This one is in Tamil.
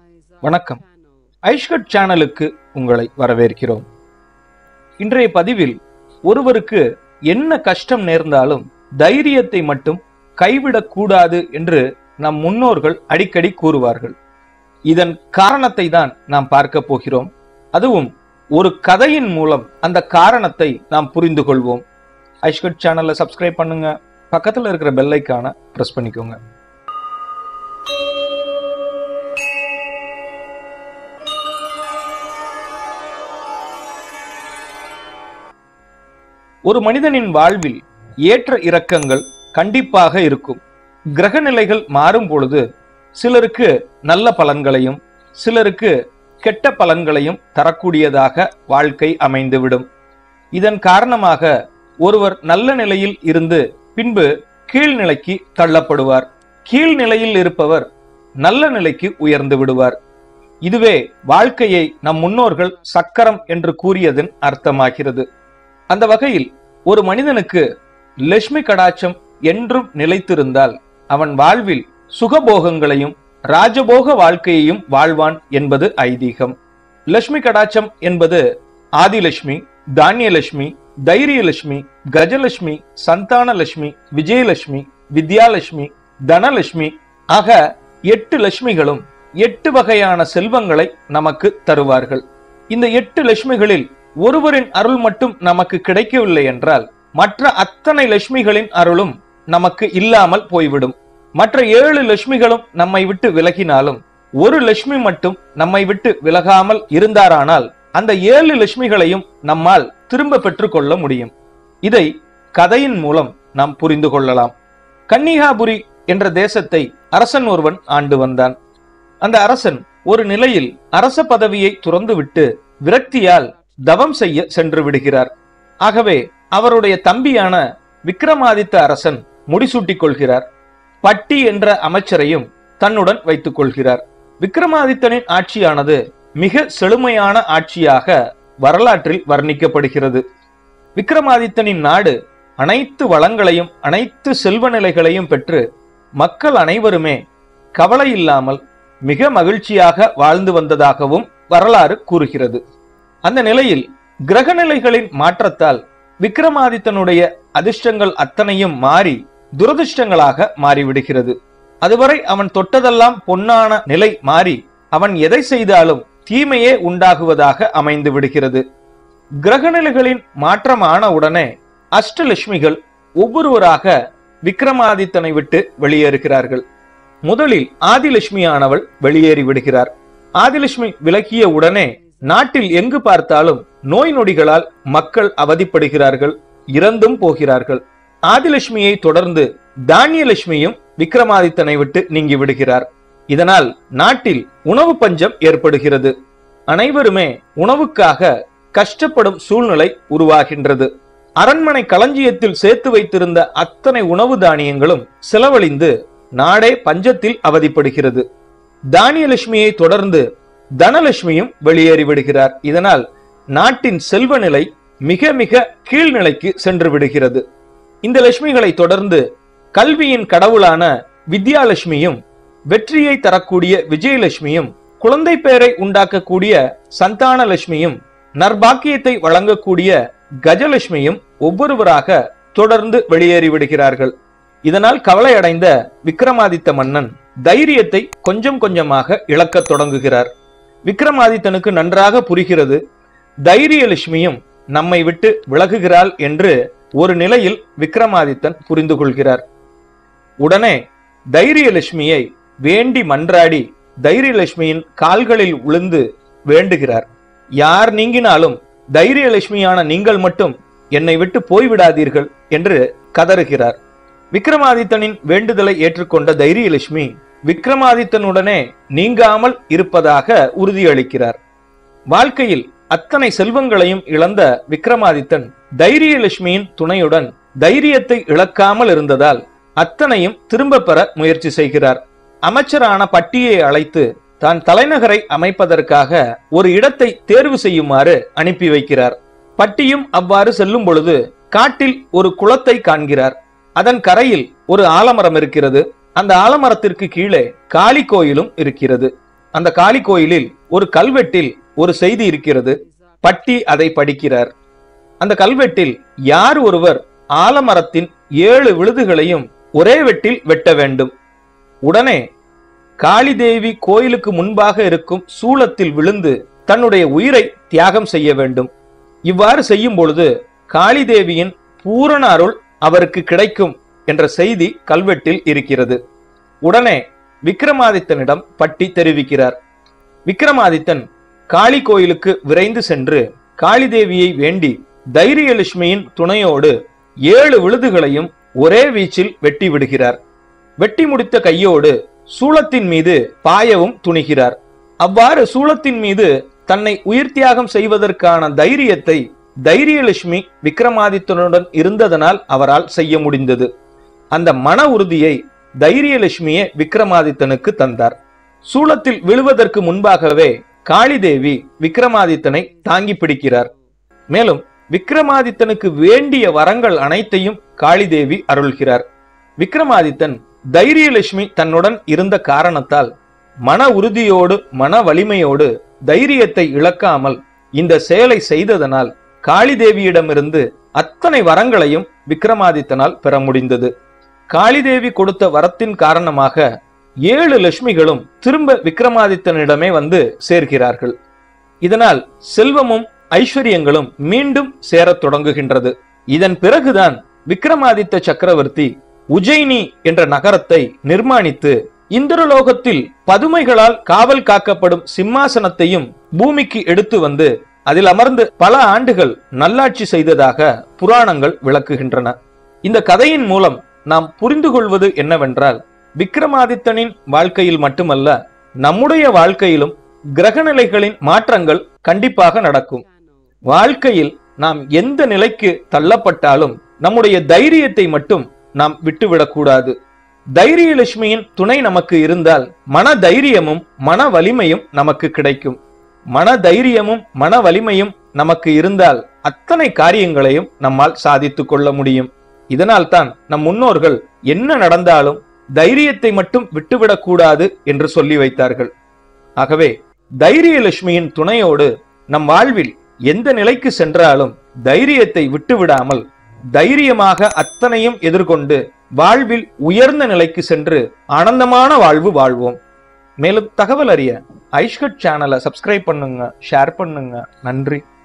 வணக்கம் ஐஷ்கட் சேனலுக்கு உங்களை வரவேற்கிறோம் இன்றைய பதிவில் ஒருவருக்கு என்ன கஷ்டம் நேர்ந்தாலும் தைரியத்தை மட்டும் கைவிடக்கூடாது என்று நம் முன்னோர்கள் அடிக்கடி கூறுவார்கள் இதன் காரணத்தை தான் நாம் பார்க்க போகிறோம் அதுவும் ஒரு கதையின் மூலம் அந்த காரணத்தை நாம் புரிந்து கொள்வோம் ஐஷ்கட் சேனலை சப்ஸ்கிரைப் பண்ணுங்க பக்கத்துல இருக்கிற பெல் ஐக்கான பிரஸ் பண்ணிக்கோங்க ஒரு மனிதனின் வாழ்வில் ஏற்ற இறக்கங்கள் கண்டிப்பாக இருக்கும் கிரக நிலைகள் மாறும் பொழுது சிலருக்கு நல்ல பலன்களையும் சிலருக்கு கெட்ட பலன்களையும் தரக்கூடியதாக வாழ்க்கை அமைந்துவிடும் இதன் காரணமாக ஒருவர் நல்ல நிலையில் இருந்து பின்பு கீழ்நிலைக்கு தள்ளப்படுவார் கீழ்நிலையில் இருப்பவர் நல்ல நிலைக்கு உயர்ந்து விடுவார் இதுவே வாழ்க்கையை நம் முன்னோர்கள் சக்கரம் என்று கூறியதன் அர்த்தமாகிறது அந்த வகையில் ஒரு மனிதனுக்கு லட்சுமி கடாட்சம் என்றும் நிலைத்திருந்தால் அவன் வாழ்வில் சுகபோகங்களையும் ராஜபோக வாழ்க்கையையும் வாழ்வான் என்பது ஐதீகம் லட்சுமி கடாட்சம் என்பது ஆதிலட்சுமி தானியலட்சுமி தைரியலட்சுமி கஜலட்சுமி சந்தானலட்சுமி விஜயலட்சுமி வித்யாலட்சுமி தனலட்சுமி ஆக எட்டு லட்சுமிகளும் எட்டு வகையான செல்வங்களை நமக்கு தருவார்கள் இந்த எட்டு லட்சுமிகளில் ஒருவரின் அருள் மட்டும் நமக்கு கிடைக்கவில்லை என்றால் மற்ற அத்தனை லட்சுமிகளின் அருளும் நமக்கு இல்லாமல் போய்விடும் மற்ற ஏழு லட்சுமிகளும் நம்மை விட்டு விலகினாலும் ஒரு லட்சுமி மட்டும் நம்மை விட்டு விலகாமல் இருந்தாரானால் அந்த ஏழு லட்சுமிகளையும் நம்மால் திரும்ப பெற்றுக்கொள்ள முடியும் இதை கதையின் மூலம் நாம் புரிந்து கொள்ளலாம் கன்னிகாபுரி என்ற தேசத்தை அரசன் ஒருவன் ஆண்டு வந்தான் அந்த அரசன் ஒரு நிலையில் அரச பதவியை துறந்துவிட்டு விரக்தியால் தவம் செய்ய சென்று விடுகிறார் ஆகவே அவருடைய தம்பியான விக்ரமாதித்த அரசன் முடிசூட்டிக் கொள்கிறார் பட்டி என்ற அமைச்சரையும் தன்னுடன் வைத்துக் கொள்கிறார் விக்ரமாதித்தனின் ஆட்சியானது மிக செழுமையான ஆட்சியாக வரலாற்றில் வர்ணிக்கப்படுகிறது விக்ரமாதித்தனின் நாடு அனைத்து வளங்களையும் அனைத்து செல்வ நிலைகளையும் பெற்று மக்கள் அனைவருமே கவலை இல்லாமல் மிக மகிழ்ச்சியாக வாழ்ந்து வந்ததாகவும் வரலாறு கூறுகிறது அந்த நிலையில் கிரகநிலைகளின் மாற்றத்தால் விக்ரமாதித்தனுடைய அதிர்ஷ்டங்கள் அத்தனையும் மாறி துரதிர்ஷ்டங்களாக மாறிவிடுகிறது அதுவரை அவன் தொட்டதெல்லாம் பொன்னான நிலை மாறி அவன் எதை செய்தாலும் தீமையே உண்டாகுவதாக அமைந்து விடுகிறது கிரகநிலைகளின் மாற்றமான உடனே அஷ்டலட்சுமிகள் ஒவ்வொருவராக விக்ரமாதித்தனை விட்டு வெளியேறுகிறார்கள் முதலில் ஆதிலட்சுமியானவள் வெளியேறி விடுகிறார் ஆதிலட்சுமி விலகிய உடனே நாட்டில் எங்கு பார்த்தாலும் நோய் நொடிகளால் மக்கள் அவதிப்படுகிறார்கள் இறந்தும் போகிறார்கள் ஆதிலட்சுமியை தொடர்ந்து தானியலட்சுமியும் விக்ரமாதித்தனை விட்டு நீங்கி விடுகிறார் இதனால் நாட்டில் உணவு பஞ்சம் ஏற்படுகிறது அனைவருமே உணவுக்காக கஷ்டப்படும் சூழ்நிலை உருவாகின்றது அரண்மனை களஞ்சியத்தில் சேர்த்து வைத்திருந்த அத்தனை உணவு தானியங்களும் செலவழிந்து நாடே பஞ்சத்தில் அவதிப்படுகிறது தானியலட்சுமியை தொடர்ந்து தனலட்சுமியும் வெளியேறி விடுகிறார் இதனால் நாட்டின் செல்வ நிலை மிக மிக கீழ்நிலைக்கு சென்று விடுகிறது இந்த லட்சுமிகளை தொடர்ந்து கல்வியின் கடவுளான வித்யாலட்சுமியும் வெற்றியை தரக்கூடிய விஜயலட்சுமியும் குழந்தை பேரை உண்டாக்கக்கூடிய சந்தான லட்சுமியும் நற்பாக்கியத்தை வழங்கக்கூடிய கஜலட்சுமியும் ஒவ்வொருவராக தொடர்ந்து வெளியேறி விடுகிறார்கள் இதனால் கவலையடைந்த விக்ரமாதித்த மன்னன் தைரியத்தை கொஞ்சம் கொஞ்சமாக இழக்கத் தொடங்குகிறார் விக்ரமாதித்தனுக்கு நன்றாக புரிகிறது தைரியலட்சுமியும் நம்மை விட்டு விலகுகிறாள் என்று ஒரு நிலையில் விக்ரமாதித்தன் புரிந்து கொள்கிறார் உடனே தைரியலட்சுமியை வேண்டி மன்றாடி தைரியலட்சுமியின் கால்களில் விழுந்து வேண்டுகிறார் யார் நீங்கினாலும் தைரியலட்சுமியான நீங்கள் மட்டும் என்னை விட்டு போய்விடாதீர்கள் என்று கதறுகிறார் விக்ரமாதித்தனின் வேண்டுதலை ஏற்றுக்கொண்ட தைரியலட்சுமி விக்ரமாதித்தனுடனே நீங்காமல் இருப்பதாக உறுதியளிக்கிறார் வாழ்க்கையில் அத்தனை செல்வங்களையும் இழந்த விக்ரமாதித்தன் தைரியலட்சுமியின் துணையுடன் தைரியத்தை இழக்காமல் இருந்ததால் அத்தனையும் திரும்ப பெற முயற்சி செய்கிறார் அமைச்சரான பட்டியை அழைத்து தான் தலைநகரை அமைப்பதற்காக ஒரு இடத்தை தேர்வு செய்யுமாறு அனுப்பி வைக்கிறார் பட்டியும் அவ்வாறு செல்லும் பொழுது காட்டில் ஒரு குளத்தை காண்கிறார் அதன் கரையில் ஒரு ஆலமரம் இருக்கிறது அந்த ஆலமரத்திற்கு கீழே காளி கோயிலும் இருக்கிறது அந்த காளி கோயிலில் ஒரு கல்வெட்டில் ஒரு செய்தி இருக்கிறது பட்டி அதை படிக்கிறார் அந்த கல்வெட்டில் யார் ஒருவர் ஆலமரத்தின் ஏழு விழுதுகளையும் ஒரே வெட்டில் வெட்ட வேண்டும் உடனே காளிதேவி கோயிலுக்கு முன்பாக இருக்கும் சூளத்தில் விழுந்து தன்னுடைய உயிரை தியாகம் செய்ய வேண்டும் இவ்வாறு செய்யும் பொழுது காளிதேவியின் பூரண அருள் அவருக்கு கிடைக்கும் என்ற செய்தி கல்வெட்டில் இருக்கிறது உடனே விக்ரமாதித்தனிடம் பட்டி தெரிவிக்கிறார் விக்ரமாதித்தன் காளி கோயிலுக்கு விரைந்து சென்று காளிதேவியை வேண்டி தைரியலட்சுமியின் துணையோடு ஏழு விழுதுகளையும் ஒரே வீச்சில் வெட்டி விடுகிறார் வெட்டி முடித்த கையோடு சூளத்தின் மீது பாயவும் துணிகிறார் அவ்வாறு சூளத்தின் மீது தன்னை உயிர் தியாகம் செய்வதற்கான தைரியத்தை தைரியலட்சுமி விக்ரமாதித்தனுடன் இருந்ததனால் அவரால் செய்ய முடிந்தது அந்த மன உறுதியை தைரியலட்சுமியே விக்ரமாதித்தனுக்கு தந்தார் சூளத்தில் விழுவதற்கு முன்பாகவே காளிதேவி விக்ரமாதித்தனை தாங்கி பிடிக்கிறார் மேலும் விக்ரமாதித்தனுக்கு வேண்டிய வரங்கள் அனைத்தையும் காளிதேவி அருள்கிறார் விக்ரமாதித்தன் தைரியலட்சுமி தன்னுடன் இருந்த காரணத்தால் மன உறுதியோடு மன வலிமையோடு தைரியத்தை இழக்காமல் இந்த செயலை செய்ததனால் காளிதேவியிடமிருந்து அத்தனை வரங்களையும் விக்ரமாதித்தனால் பெற முடிந்தது காளிதேவி கொடுத்த வரத்தின் காரணமாக ஏழு லட்சுமிகளும் திரும்ப விக்ரமாதித்தனிடமே வந்து சேர்கிறார்கள் இதனால் செல்வமும் ஐஸ்வர்யங்களும் மீண்டும் சேரத் தொடங்குகின்றது இதன் பிறகுதான் விக்ரமாதித்த சக்கரவர்த்தி உஜ்ஜயினி என்ற நகரத்தை நிர்மாணித்து இந்திரலோகத்தில் பதுமைகளால் காவல் காக்கப்படும் சிம்மாசனத்தையும் பூமிக்கு எடுத்து வந்து அதில் அமர்ந்து பல ஆண்டுகள் நல்லாட்சி செய்ததாக புராணங்கள் விளக்குகின்றன இந்த கதையின் மூலம் நாம் புரிந்து கொள்வது என்னவென்றால் விக்ரமாதித்தனின் வாழ்க்கையில் மட்டுமல்ல நம்முடைய வாழ்க்கையிலும் கிரகநிலைகளின் மாற்றங்கள் கண்டிப்பாக நடக்கும் வாழ்க்கையில் நாம் எந்த நிலைக்கு தள்ளப்பட்டாலும் நம்முடைய தைரியத்தை மட்டும் நாம் விட்டுவிடக்கூடாது தைரியலட்சுமியின் துணை நமக்கு இருந்தால் மன தைரியமும் மன வலிமையும் நமக்கு கிடைக்கும் மன தைரியமும் மன வலிமையும் நமக்கு இருந்தால் அத்தனை காரியங்களையும் நம்மால் சாதித்துக் கொள்ள முடியும் இதனால்தான் நம் முன்னோர்கள் என்ன நடந்தாலும் தைரியத்தை மட்டும் விட்டுவிடக்கூடாது என்று சொல்லி வைத்தார்கள் ஆகவே தைரியலட்சுமியின் துணையோடு நம் வாழ்வில் எந்த நிலைக்கு சென்றாலும் தைரியத்தை விட்டுவிடாமல் தைரியமாக அத்தனையும் எதிர்கொண்டு வாழ்வில் உயர்ந்த நிலைக்கு சென்று ஆனந்தமான வாழ்வு வாழ்வோம் மேலும் தகவல் அறிய ஐஷ்கட் சேனலை சப்ஸ்கிரைப் பண்ணுங்க ஷேர் பண்ணுங்க நன்றி